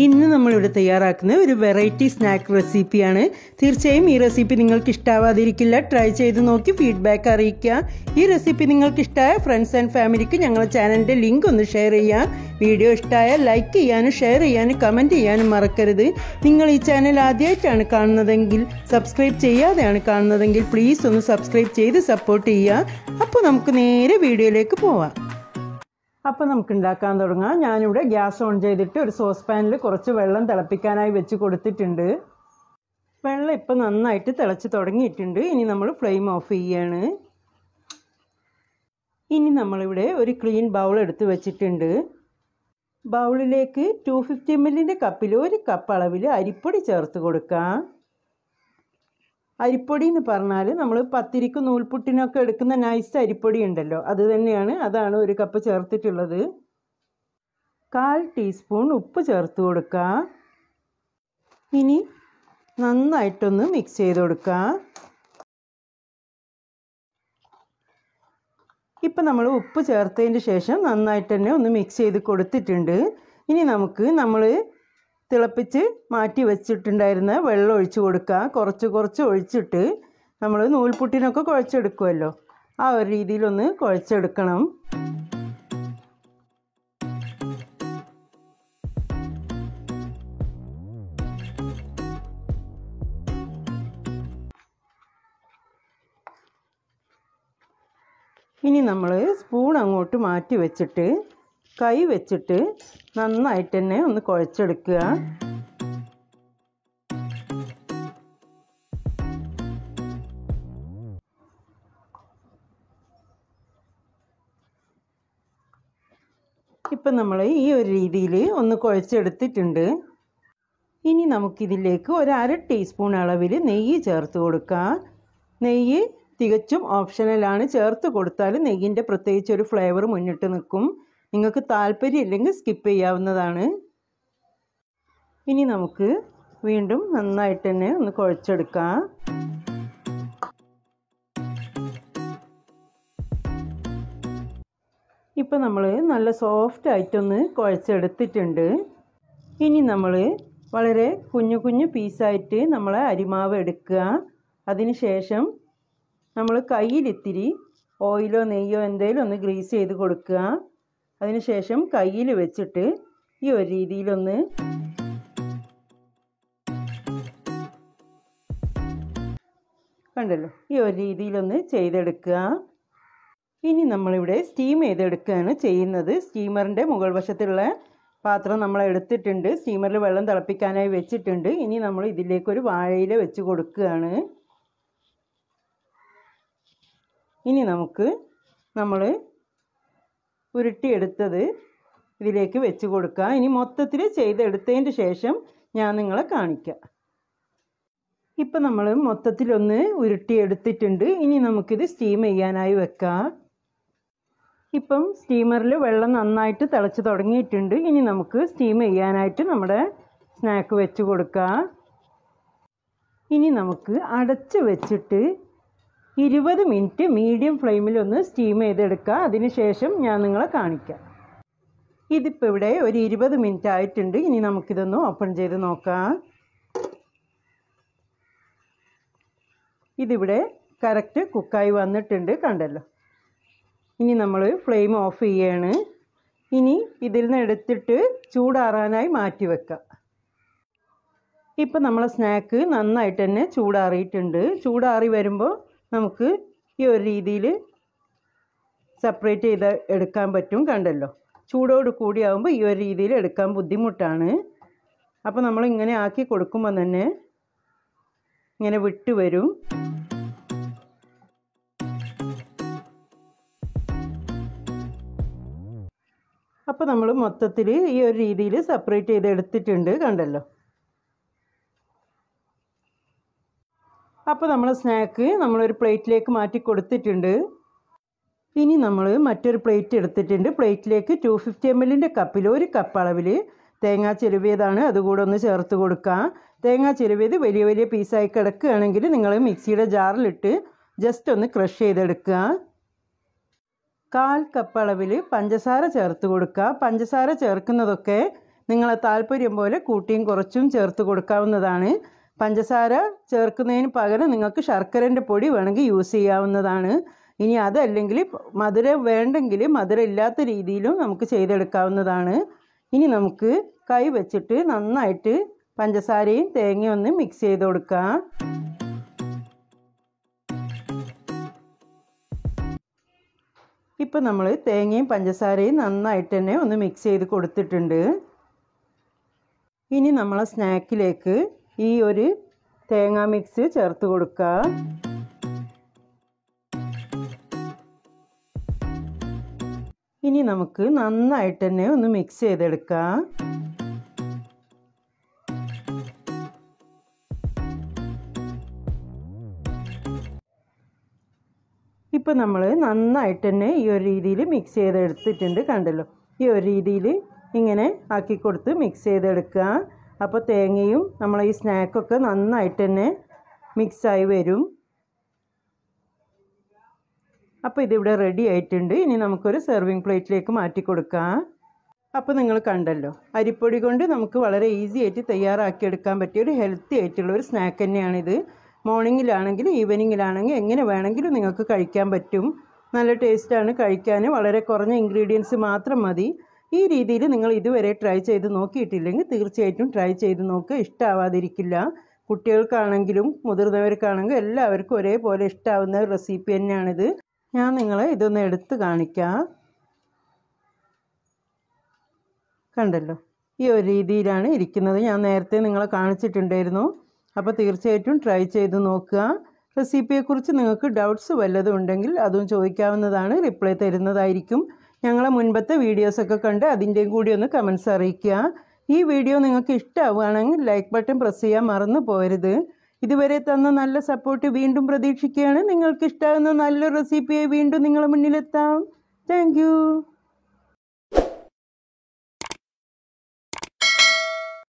ഇന്ന് നമ്മളിവിടെ തയ്യാറാക്കുന്ന ഒരു വെറൈറ്റി സ്നാക്ക് റെസിപ്പിയാണ് തീർച്ചയായും ഈ റെസിപ്പി നിങ്ങൾക്ക് ഇഷ്ടാവാതിരിക്കില്ല ട്രൈ ചെയ്ത് നോക്കി ഫീഡ്ബാക്ക് അറിയിക്കുക ഈ റെസിപ്പി നിങ്ങൾക്ക് ഇഷ്ടമായ ഫ്രണ്ട്സ് ആൻഡ് ഫാമിലിക്ക് ഞങ്ങളുടെ ചാനലിൻ്റെ ലിങ്ക് ഒന്ന് ഷെയർ ചെയ്യുക വീഡിയോ ഇഷ്ടമായാൽ ലൈക്ക് ചെയ്യാനും ഷെയർ ചെയ്യാനും കമൻറ്റ് ചെയ്യാനും മറക്കരുത് നിങ്ങൾ ഈ ചാനൽ ആദ്യമായിട്ടാണ് കാണുന്നതെങ്കിൽ സബ്സ്ക്രൈബ് ചെയ്യാതെയാണ് കാണുന്നതെങ്കിൽ പ്ലീസ് ഒന്ന് സബ്സ്ക്രൈബ് ചെയ്ത് സപ്പോർട്ട് ചെയ്യുക അപ്പോൾ നമുക്ക് നേരെ വീഡിയോയിലേക്ക് പോവാം അപ്പോൾ നമുക്ക് ഉണ്ടാക്കാൻ തുടങ്ങാം ഞാനിവിടെ ഗ്യാസ് ഓൺ ചെയ്തിട്ട് ഒരു സോസ് പാനിൽ കുറച്ച് വെള്ളം തിളപ്പിക്കാനായി വെച്ച് കൊടുത്തിട്ടുണ്ട് വെള്ളം ഇപ്പം നന്നായിട്ട് തിളച്ച് തുടങ്ങിയിട്ടുണ്ട് ഇനി നമ്മൾ ഫ്ലെയിം ഓഫ് ചെയ്യാണ് ഇനി നമ്മളിവിടെ ഒരു ക്ലീൻ ബൗൾ എടുത്ത് വെച്ചിട്ടുണ്ട് ബൗളിലേക്ക് ടു ഫിഫ്റ്റി എം എല്ലിൻ്റെ കപ്പിൽ ഒരു കപ്പ് അളവിൽ അരിപ്പൊടി ചേർത്ത് കൊടുക്കാം അരിപ്പൊടി എന്ന് പറഞ്ഞാൽ നമ്മൾ പത്തിരിക്ക് നൂൽപുട്ടിനൊക്കെ എടുക്കുന്ന നൈസ് അരിപ്പൊടി ഉണ്ടല്ലോ അത് തന്നെയാണ് അതാണ് ഒരു കപ്പ് ചേർത്തിട്ടുള്ളത് കാൽ ടീസ്പൂൺ ഉപ്പ് ചേർത്ത് കൊടുക്കുക ഇനി നന്നായിട്ടൊന്ന് മിക്സ് ചെയ്ത് കൊടുക്കുക ഇപ്പം നമ്മൾ ഉപ്പ് ചേർത്തതിന് ശേഷം നന്നായിട്ട് തന്നെ ഒന്ന് മിക്സ് ചെയ്ത് കൊടുത്തിട്ടുണ്ട് ഇനി നമുക്ക് നമ്മൾ തിളപ്പിച്ച് മാറ്റി വെച്ചിട്ടുണ്ടായിരുന്ന വെള്ളം ഒഴിച്ച് കൊടുക്കുക കുറച്ച് കുറച്ച് ഒഴിച്ചിട്ട് നമ്മൾ നൂൽപുട്ടിനൊക്കെ കുഴച്ചെടുക്കുമല്ലോ ആ ഒരു രീതിയിലൊന്ന് കുഴച്ചെടുക്കണം ഇനി നമ്മൾ സ്പൂൺ അങ്ങോട്ട് മാറ്റി വെച്ചിട്ട് കൈ വെച്ചിട്ട് നന്നായിട്ട് തന്നെ ഒന്ന് കുഴച്ചെടുക്കുക ഇപ്പം നമ്മൾ ഈ ഒരു രീതിയിൽ ഒന്ന് കുഴച്ചെടുത്തിട്ടുണ്ട് ഇനി നമുക്കിതിലേക്ക് ഒരു അര ടീസ്പൂൺ അളവിൽ നെയ്യ് ചേർത്ത് കൊടുക്കാം നെയ്യ് തികച്ചും ഓപ്ഷണലാണ് ചേർത്ത് കൊടുത്താൽ നെയ്യിൻ്റെ പ്രത്യേകിച്ച് ഒരു ഫ്ലേവർ മുന്നിട്ട് നിൽക്കും നിങ്ങൾക്ക് താല്പര്യം ഇല്ലെങ്കിൽ സ്കിപ്പ് ചെയ്യാവുന്നതാണ് ഇനി നമുക്ക് വീണ്ടും നന്നായിട്ട് തന്നെ ഒന്ന് കുഴച്ചെടുക്കാം ഇപ്പം നമ്മൾ നല്ല സോഫ്റ്റ് ആയിട്ടൊന്ന് കുഴച്ചെടുത്തിട്ടുണ്ട് ഇനി നമ്മൾ വളരെ കുഞ്ഞു കുഞ്ഞു പീസായിട്ട് നമ്മൾ അരിമാവ് എടുക്കുക അതിന് ശേഷം നമ്മൾ കയ്യിലിത്തിരി ഓയിലോ നെയ്യോ എന്തെങ്കിലും ഒന്ന് ഗ്രീസ് ചെയ്ത് കൊടുക്കുക അതിനുശേഷം കയ്യിൽ വെച്ചിട്ട് ഈ ഒരു രീതിയിലൊന്ന് കണ്ടല്ലോ ഈ ഒരു രീതിയിലൊന്ന് ചെയ്തെടുക്കുക ഇനി നമ്മളിവിടെ സ്റ്റീം ചെയ്തെടുക്കുകയാണ് ചെയ്യുന്നത് സ്റ്റീമറിൻ്റെ മുകൾ വശത്തുള്ള പാത്രം നമ്മൾ എടുത്തിട്ടുണ്ട് സ്റ്റീമറിൽ വെള്ളം തിളപ്പിക്കാനായി വെച്ചിട്ടുണ്ട് ഇനി നമ്മൾ ഇതിലേക്കൊരു വാഴയില വെച്ച് കൊടുക്കുകയാണ് ഇനി നമുക്ക് നമ്മൾ ഉരുട്ടിയെടുത്തത് ഇതിലേക്ക് വെച്ച് കൊടുക്കുക ഇനി മൊത്തത്തിൽ ചെയ്തെടുത്തതിന് ശേഷം ഞാൻ നിങ്ങളെ കാണിക്കാം ഇപ്പം നമ്മൾ മൊത്തത്തിലൊന്ന് ഉരുട്ടിയെടുത്തിട്ടുണ്ട് ഇനി നമുക്കിത് സ്റ്റീം ചെയ്യാനായി വെക്കാം ഇപ്പം സ്റ്റീമറിൽ വെള്ളം നന്നായിട്ട് തിളച്ച് തുടങ്ങിയിട്ടുണ്ട് ഇനി നമുക്ക് സ്റ്റീം ചെയ്യാനായിട്ട് നമ്മുടെ സ്നാക്ക് വെച്ച് കൊടുക്കാം ഇനി നമുക്ക് അടച്ച് വെച്ചിട്ട് ഇരുപത് മിനിറ്റ് മീഡിയം ഫ്ലെയിമിൽ ഒന്ന് സ്റ്റീം ചെയ്തെടുക്കുക അതിനുശേഷം ഞാൻ നിങ്ങളെ കാണിക്കാം ഇതിപ്പോൾ ഇവിടെ ഒരു ഇരുപത് മിനിറ്റ് ആയിട്ടുണ്ട് ഇനി നമുക്കിതൊന്ന് ഓപ്പൺ ചെയ്ത് നോക്കാം ഇതിവിടെ കറക്റ്റ് കുക്കായി വന്നിട്ടുണ്ട് കണ്ടല്ലോ ഇനി നമ്മൾ ഫ്ലെയിം ഓഫ് ചെയ്യാണ് ഇനി ഇതിൽ നിന്ന് എടുത്തിട്ട് ചൂടാറാനായി മാറ്റി വെക്കാം ഇപ്പം നമ്മളെ സ്നാക്ക് നന്നായിട്ട് തന്നെ ചൂടാറിയിട്ടുണ്ട് ചൂടാറി വരുമ്പോൾ നമുക്ക് ഈ ഒരു രീതിയിൽ സെപ്പറേറ്റ് ചെയ്ത് എടുക്കാൻ പറ്റും കണ്ടല്ലോ ചൂടോട് കൂടിയാകുമ്പോൾ ഈ ഒരു രീതിയിൽ എടുക്കാൻ ബുദ്ധിമുട്ടാണ് അപ്പോൾ നമ്മൾ ഇങ്ങനെ ആക്കി കൊടുക്കുമ്പോൾ തന്നെ ഇങ്ങനെ വിട്ട് വരും അപ്പോൾ നമ്മൾ മൊത്തത്തിൽ ഈ ഒരു രീതിയിൽ സെപ്പറേറ്റ് ചെയ്ത് എടുത്തിട്ടുണ്ട് കണ്ടല്ലോ അപ്പോൾ നമ്മൾ സ്നാക്ക് നമ്മളൊരു പ്ലേറ്റിലേക്ക് മാറ്റി കൊടുത്തിട്ടുണ്ട് ഇനി നമ്മൾ മറ്റൊരു പ്ലേറ്റ് എടുത്തിട്ടുണ്ട് പ്ലേറ്റിലേക്ക് ടു ഫിഫ്റ്റി എം എല്ലിൻ്റെ കപ്പിൽ ഒരു കപ്പ് അളവിൽ തേങ്ങ ചെരുവിയതാണ് അതുകൂടെ ഒന്ന് ചേർത്ത് കൊടുക്കാം തേങ്ങ ചെരുവിയത് വലിയ വലിയ പീസായി കിടക്കുകയാണെങ്കിൽ നിങ്ങൾ മിക്സിയുടെ ജാറിലിട്ട് ജസ്റ്റ് ഒന്ന് ക്രഷ് ചെയ്തെടുക്കുക കാൽ കപ്പ് അളവിൽ പഞ്ചസാര ചേർത്ത് കൊടുക്കുക പഞ്ചസാര ചേർക്കുന്നതൊക്കെ നിങ്ങളെ താല്പര്യം പോലെ കൂട്ടിയും കുറച്ചും ചേർത്ത് കൊടുക്കാവുന്നതാണ് പഞ്ചസാര ചേർക്കുന്നതിന് പകരം നിങ്ങൾക്ക് ശർക്കരൻ്റെ പൊടി വേണമെങ്കിൽ യൂസ് ചെയ്യാവുന്നതാണ് ഇനി അതല്ലെങ്കിൽ മധുരം വേണ്ടെങ്കിൽ മധുരം ഇല്ലാത്ത രീതിയിലും നമുക്ക് ചെയ്തെടുക്കാവുന്നതാണ് ഇനി നമുക്ക് കൈ വെച്ചിട്ട് നന്നായിട്ട് പഞ്ചസാരയും തേങ്ങയും ഒന്ന് മിക്സ് ചെയ്ത് കൊടുക്കാം ഇപ്പം നമ്മൾ തേങ്ങയും പഞ്ചസാരയും നന്നായിട്ട് തന്നെ ഒന്ന് മിക്സ് ചെയ്ത് കൊടുത്തിട്ടുണ്ട് ഇനി നമ്മളെ സ്നാക്കിലേക്ക് ഈ ഒരു തേങ്ങാ മിക്സ് ചേർത്ത് കൊടുക്കുക ഇനി നമുക്ക് നന്നായിട്ട് തന്നെ ഒന്ന് മിക്സ് ചെയ്തെടുക്കാം ഇപ്പം നമ്മൾ നന്നായിട്ട് തന്നെ ഈ ഒരു രീതിയിൽ മിക്സ് ചെയ്തെടുത്തിട്ടുണ്ട് കണ്ടല്ലോ ഈ ഒരു രീതിയിൽ ഇങ്ങനെ ആക്കി കൊടുത്ത് മിക്സ് ചെയ്തെടുക്കുക അപ്പോൾ തേങ്ങയും നമ്മളെ ഈ സ്നാക്കൊക്കെ നന്നായിട്ട് തന്നെ മിക്സായി വരും അപ്പോൾ ഇതിവിടെ റെഡി ആയിട്ടുണ്ട് ഇനി നമുക്കൊരു സെർവിങ് പ്ലേറ്റിലേക്ക് മാറ്റി കൊടുക്കാം അപ്പോൾ നിങ്ങൾ കണ്ടല്ലോ അരിപ്പൊടി കൊണ്ട് നമുക്ക് വളരെ ഈസി ആയിട്ട് തയ്യാറാക്കിയെടുക്കാൻ പറ്റിയ ഒരു ഹെൽത്തി ആയിട്ടുള്ള ഒരു സ്നാക്ക് തന്നെയാണിത് മോർണിംഗിലാണെങ്കിലും ഈവനിങ്ങിലാണെങ്കിൽ എങ്ങനെ വേണമെങ്കിലും നിങ്ങൾക്ക് കഴിക്കാൻ പറ്റും നല്ല ടേസ്റ്റാണ് കഴിക്കാൻ വളരെ കുറഞ്ഞ ഇൻഗ്രീഡിയൻസ് മാത്രം മതി ഈ രീതിയിൽ നിങ്ങൾ ഇതുവരെ ട്രൈ ചെയ്ത് നോക്കിയിട്ടില്ലെങ്കിൽ തീർച്ചയായിട്ടും ട്രൈ ചെയ്ത് നോക്കുക ഇഷ്ടമാവാതിരിക്കില്ല കുട്ടികൾക്കാണെങ്കിലും മുതിർന്നവർക്കാണെങ്കിലും എല്ലാവർക്കും ഒരേപോലെ ഇഷ്ടമാവുന്ന ഒരു റെസിപ്പി തന്നെയാണിത് ഞാൻ നിങ്ങളെ ഇതൊന്ന് എടുത്ത് കാണിക്കാം കണ്ടല്ലോ ഈ ഒരു രീതിയിലാണ് ഇരിക്കുന്നത് ഞാൻ നേരത്തെ നിങ്ങളെ കാണിച്ചിട്ടുണ്ടായിരുന്നു അപ്പോൾ തീർച്ചയായിട്ടും ട്രൈ ചെയ്ത് നോക്കുക റെസിപ്പിയെക്കുറിച്ച് നിങ്ങൾക്ക് ഡൗട്ട്സ് വല്ലതും ഉണ്ടെങ്കിൽ അതും ചോദിക്കാവുന്നതാണ് റിപ്ലൈ തരുന്നതായിരിക്കും ഞങ്ങളെ മുൻപത്തെ വീഡിയോസൊക്കെ കണ്ട് അതിൻ്റെയും കൂടി ഒന്ന് കമൻസ് അറിയിക്കുക ഈ വീഡിയോ നിങ്ങൾക്ക് ഇഷ്ടമാവുകയാണെങ്കിൽ ലൈക്ക് ബട്ടൺ പ്രസ് ചെയ്യാൻ മറന്നു പോരുത് ഇതുവരെ തന്ന നല്ല സപ്പോർട്ട് വീണ്ടും പ്രതീക്ഷിക്കുകയാണ് നിങ്ങൾക്ക് ഇഷ്ടമാകുന്ന നല്ലൊരു റെസിപ്പിയായി വീണ്ടും നിങ്ങളുടെ മുന്നിലെത്താം താങ്ക്